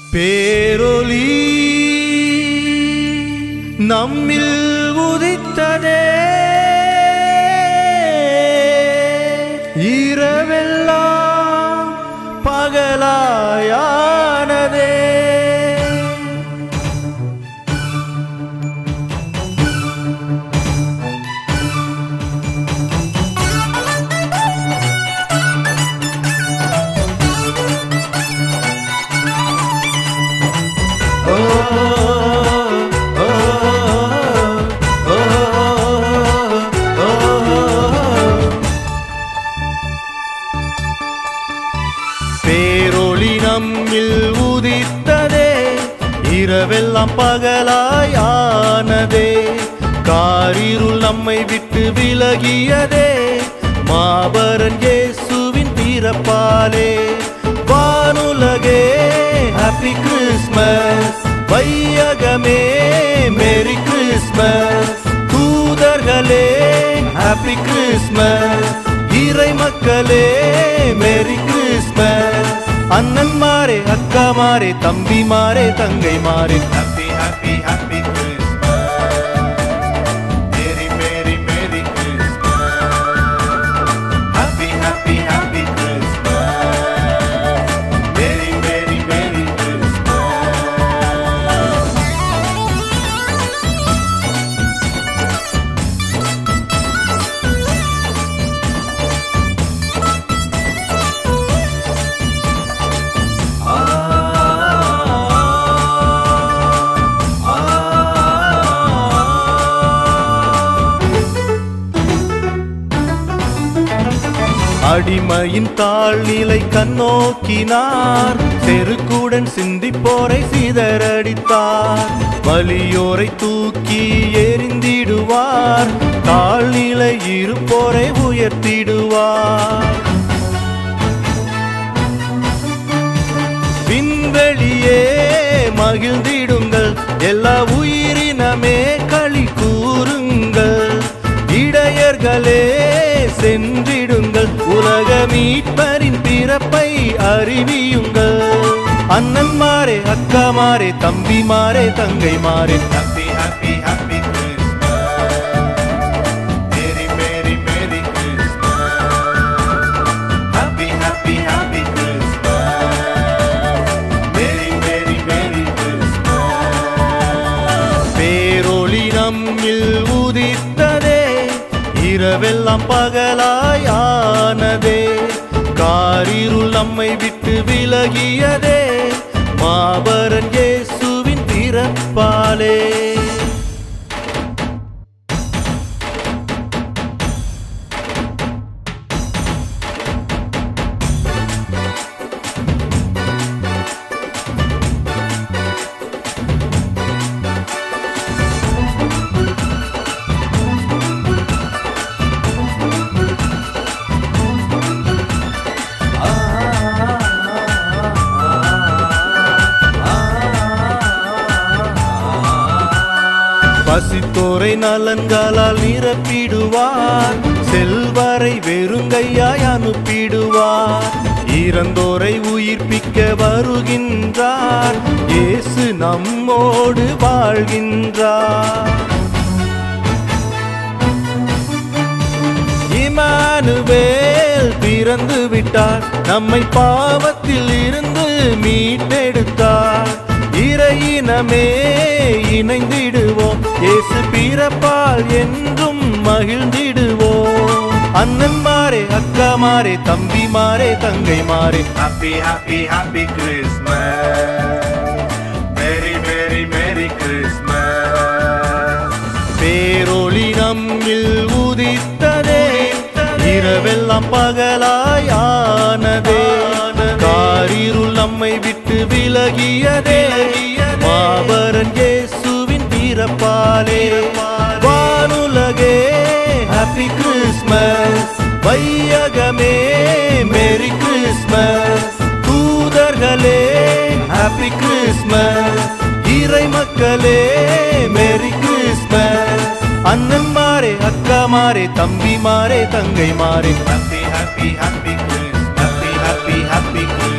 பேரொளி நம்மில் உதித்ததே இரவெல்லாம் பகலாயானதே ஓ ஓ ஓ ஓ பேரொளி நம்மில் உதித்ததே இரவெல்லாம் பகலாயானதே காரிருள் நம்மை விட்டு விலகியதே மாபரன் இயேசுவின் பிறப்பாலே வானுலகே ஹாப்பி கிறிஸ்மஸ் வையகமே மேரி கிறிஸ்மஸ் தூதர்களே ஹாப்பி கிறிஸ்மஸ் இறை மக்களே மேரி கிறிஸ்மஸ் அண்ணன்மாரே அக்காமாரே தம்பிமாரே தங்கைமாரே Happy, happy, happy Christmas. Merry, merry, merry Christmas. Happy, happy, happy Christmas. Merry, merry, merry Christmas. அடிமையின் தாழ்நிலை கண்ணோக்கினார் செருக்குடன் சிந்திப்போரை சிதறடித்தார் வலியோரை தூக்கி எறிந்திடுவார் தாழ்நிலை இருப்போரை உயர்த்திடுவார் விண்வெளியே மகிழ்ந்திடுங்கள் எல்லா உயிரினமே களி கூறுங்கள் இடையர்களே சென்றிடுங்கள் உலக மீட்பரின் பிறப்பை அறிவியுங்கள் அண்ணன்மாரே அக்காமாரே தம்பிமாரே தங்கைமாரே Happy, happy, happy Christmas. Merry, merry, merry Christmas. Happy, happy, happy Christmas. Merry, merry, merry Christmas. பேரொளி நம்மில் உதித்ததே இரவெல்லாம் பகலாயானதே காரிருள் நம்மை விட்டு விலகியதே மாபரன் இயேசுவின் பிறப்பாலே பசித்தோரை நலன்களால் நிரப்பிடுவார் செல்வரை வெறுங்கையாய் அனுப்பிடுவார் இறந்தோரை உயிர்ப்பிக்க வருகின்றார் இயேசு நம்மோடு வாழ்கின்றார் இமானுவேல் பிறந்து விட்டார் நம்மை பாவத்தில் இருந்து மீட்டெடுத்தார் இறையினமே இணைந்திடுவோம் இயேசு பிறப்பால் என்றும் மகிழ்ந்திடுவோம் அண்ணன்மாரே அக்காமாரே தம்பிமாரே தங்கைமாரே Happy, happy, happy Christmas. Merry, merry, merry Christmas. பேரொளி நம்மில் உதித்ததே இரவெல்லாம் பகலாயானதே காரிருள் நம்மை விட்டு விலகியதே மாபரன் இயேசுவின் பிறப்பாலே வானுலகே ஹாப்பி கிறிஸ்மஸ் வையகமே மேரி கிறிஸ்மஸ் தூதர்களே ஹாப்பி கிறிஸ்மஸ் இறை மக்களே மேரி கிறிஸ்மஸ் அண்ணன்மாரே அக்காமாரே தம்பிமாரே தங்கைமாரே Happy, happy, happy Christmas. Happy, happy, happy Christmas.